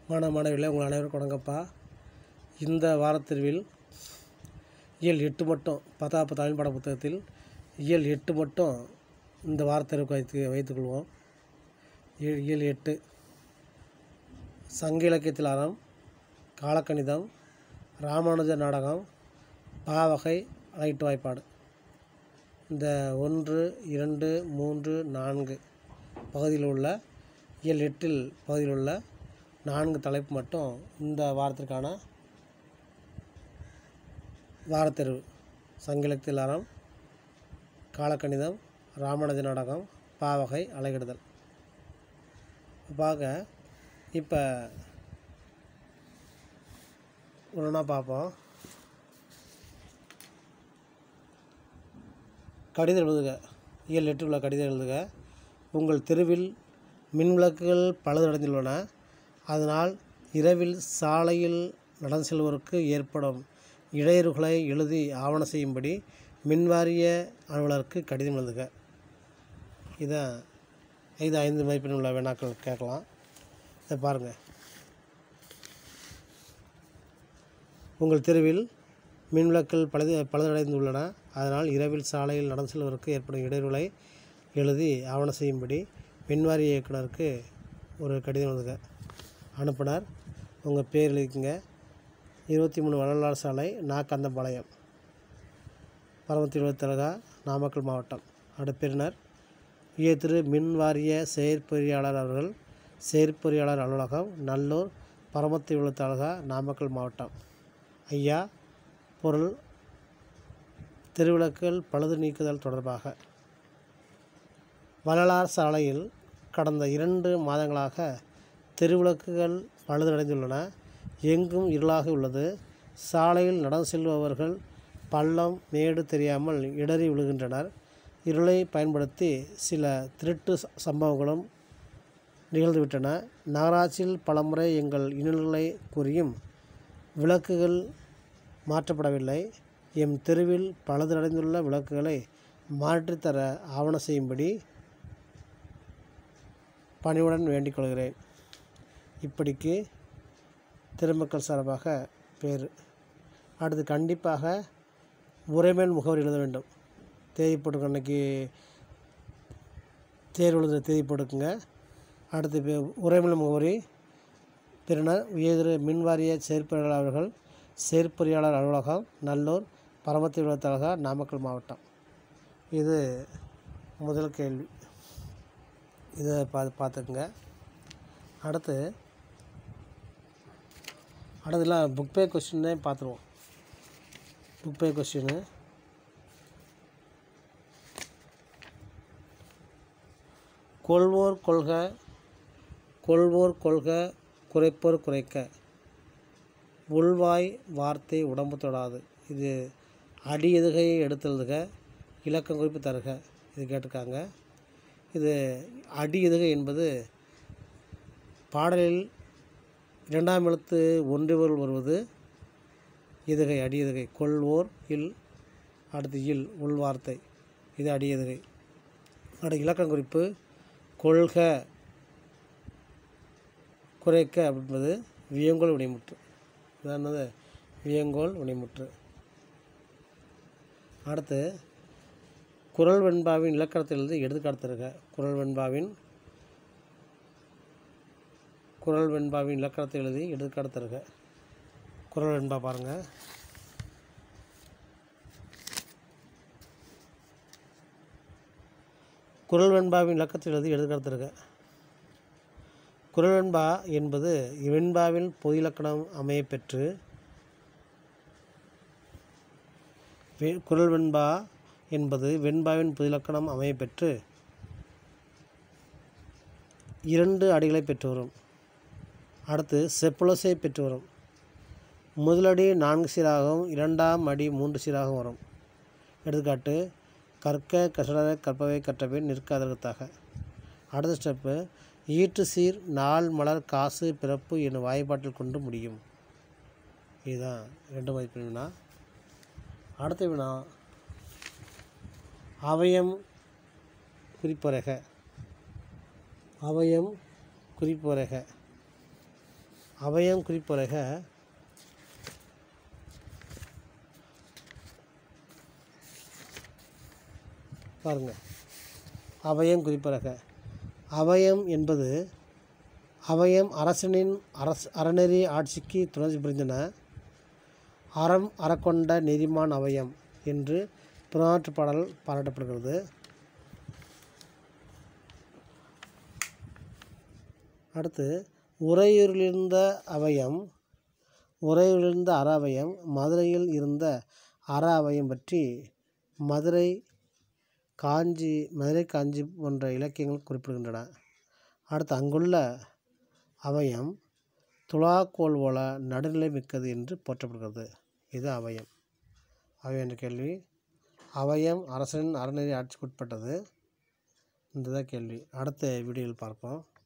மாணவ மாணவிகளே உங்கள் அனைவருக்கும் வணங்கப்பா இந்த வாரத்திருவில் இயல் எட்டு மட்டும் பத்தாவது தமிழ் பாட புத்தகத்தில் இயல் எட்டு மட்டும் இந்த வாரத்திற்கு வைத்து வைத்துக்கொள்வோம் இயல் இயல் எட்டு சங்க இலக்கியத்தில் அறம் காலக்கணிதம் ராமானுஜ நாடகம் பாவகை ரைட்டு வாய்ப்பாடு இந்த ஒன்று இரண்டு மூன்று நான்கு பகுதியில் உள்ள இயல் எட்டில் பகுதியில் உள்ள நான்கு தலைப்பு மட்டும் இந்த வாரத்திற்கான வாரத்தெருவு சங்கிலத்தில் அறம் காலக்கணிதம் ராமானுஜ நாடகம் பாவகை அலைகிடுதல் பார்க்க இப்போ ஒன்றா பார்ப்போம் கடிதம் எழுதுக இயல் எட்டு உள்ள கடிதம் எழுதுக உங்கள் தெருவில் மின்விளக்குகள் பழுதடைந்துள்ளன அதனால் இரவில் சாலையில் நடந்து செல்வோருக்கு ஏற்படும் இடையூறுகளை எழுதி ஆவணம் செய்யும்படி மின்வாரிய அலுவலருக்கு கடிதம் எழுதுக இதான் ஐந்து ஐந்து மதிப்பெண் உள்ள வினாக்கள் கேட்கலாம் இதை பாருங்கள் உங்கள் தெருவில் மின்விளக்குகள் பழுது பழுதடைந்துள்ளன அதனால் இரவில் சாலையில் நடந்து செல்வதற்கு ஏற்படும் இடையூறுகளை எழுதி ஆவணம் செய்யும்படி மின்வாரிய இயக்குனருக்கு ஒரு கடிதம் எழுதுக அனுப்புனர் உங்கள் பேர் எழுதிக்கங்க இருபத்தி மூணு வள்ளலார் சாலை நாக்கந்தபாளையம் பரமத்தி எழுபத்தழகா நாமக்கல் மாவட்டம் அடுப்பெறுநர் ஏ திரு மின்வாரிய செயற்பொறியாளர் அவர்கள் செயற்பொறியாளர் அலுவலகம் நல்லூர் பரமத்தி எழுபத்தழகா நாமக்கல் மாவட்டம் ஐயா பொருள் திருவிளக்குகள் பழுது நீக்குதல் தொடர்பாக வள்ளலார் சாலையில் கடந்த இரண்டு மாதங்களாக தெருவிளக்குகள் பழுதடைந்துள்ளன எங்கும் இருளாக உள்ளது சாலையில் நடந்து செல்பவர்கள் பள்ளம் மேடு தெரியாமல் இடறி விழுகின்றனர் இருளை பயன்படுத்தி சில திருட்டு ச- சம்பவங்களும் நிகழ்ந்துவிட்டன நகராட்சியில் பலமுறை எங்கள் இன்னல்களை கூறியும் விளக்குகள் மாற்றப்படவில்லை எம் தெருவில் பழுதடைந்துள்ள விளக்குகளை மாற்றித்தர ஆவணம் செய்யும்படி பணிவுடன் வேண்டிக் கொள்கிறேன் இப்படிக்கு திருமக்கள் சார்பாக பேர் அடுத்து கண்டிப்பாக உரைமேல் முகவரி எழுத வேண்டும் தேதி போட்டுக்க அன்னைக்கு தேர்வு எழுத தேதி போட்டுக்குங்க அடுத்து பே- உரைமேல் முகவரி பிறனர் உயர்திரு மின்வாரிய செயற்பொறியாளர் அவர்கள் செயற்பொறியாளர் அலுவலகம் நல்லூர் பரமத்தி விழுத்தழகா நாமக்கல் மாவட்டம் இது முதல் கேள்வி இதை பா பார்த்துக்குங்க அடுத்து அடுத்தலாம் புக் பே கொஸ்டின்னே பார்த்துருவோம் புக் பே கொஸ்டின்னு கொள்வோர் கொள்க கொள்வோர் கொள்க குறைப்போர் குறைக்க உள்வாய் வார்த்தை உடம்பு தொடாது இது அடி எதுகையை எடுத்தெழுதுக இலக்கம் குறிப்பு தருக இது கேட்டிருக்காங்க இது அடி எதுகை என்பது பாடலில் இரண்டாம் எழுத்து ஒன்றிவருள் வருவது எதுகை அடி எதுகை கொள்வோர் இல் அடுத்து இல் உள்வார்த்தை இது அடி எதுகை அடுத்து இலக்கம் குறிப்பு கொள்க குறைக்க அப்படின்றது வியங்கோல் வினைமுற்று இதான் என்னது வியங்கோல் வினைமுற்று அடுத்து குரல் வெண்பாவின் இலக்கணத்திலிருந்து எடுத்துக்காட்டு தருக குரல் வெண்பாவின் குரல் வெண்பாவின் இலக்கணத்தை எழுதி எடுத்துக்காட்டு தருக குரல் வெண்பா பாருங்கள் குரல் வெண்பாவின் இலக்கத்தை எழுதி எடுத்துக்காட்டு தருக குரல் வெண்பா என்பது வெண்பாவில் பொது இலக்கணம் அமையப் பெற்று வெ- குரல் வெண்பா என்பது வெண்பாவின் பொது இலக்கணம் அமையப் பெற்று இரண்டு அடிகளை பெற்று வரும் அடுத்து செப்புலசை பெற்று வரும் முதலடி நான்கு சீராகவும் இரண்டாம் அடி மூன்று சீராகவும் வரும் எடுத்துக்காட்டு கற்க கசடர கற்பவை கற்றபின் நிற்க அதற்காக அடுத்த ஸ்டெப்பு ஈற்று சீர் நாள் மலர் காசு பிறப்பு என்னும் வாய்ப்பாட்டில் கொண்டு முடியும் இதுதான் ரெண்டு மதிப்பு வினா அடுத்த வினா அவயம் குறிப்பறைக அவயம் குறிப்பறைக அவயம் குறிப்புரைக பாருங்க அவயம் குறிப்புரைக அவயம் என்பது அவயம் அரசனின் அரச அறநெறி ஆட்சிக்கு துணை புரிந்தன அறம் அறக்கொண்ட நெறிமான் அவயம் என்று புறநாற்று பாடல் பாராட்டப்படுகிறது அடுத்து உறையூரிலிருந்த அவயம் உறையூரிலிருந்த அற அவயம் மதுரையில் இருந்த அற அவயம் பற்றி மதுரை காஞ்சி மதுரை காஞ்சி போன்ற இலக்கியங்கள் குறிப்பிடுகின்றன அடுத்து அங்குள்ள அவயம் துலாக்கோல் போல நடுநிலை மிக்கது என்று போற்றப்படுகிறது இது அவயம் அவயம் என்ற கேள்வி அவயம் அரசனின் அறநெறி ஆட்சிக்குட்பட்டது இந்த தான் கேள்வி அடுத்த வீடியோவில் பார்ப்போம்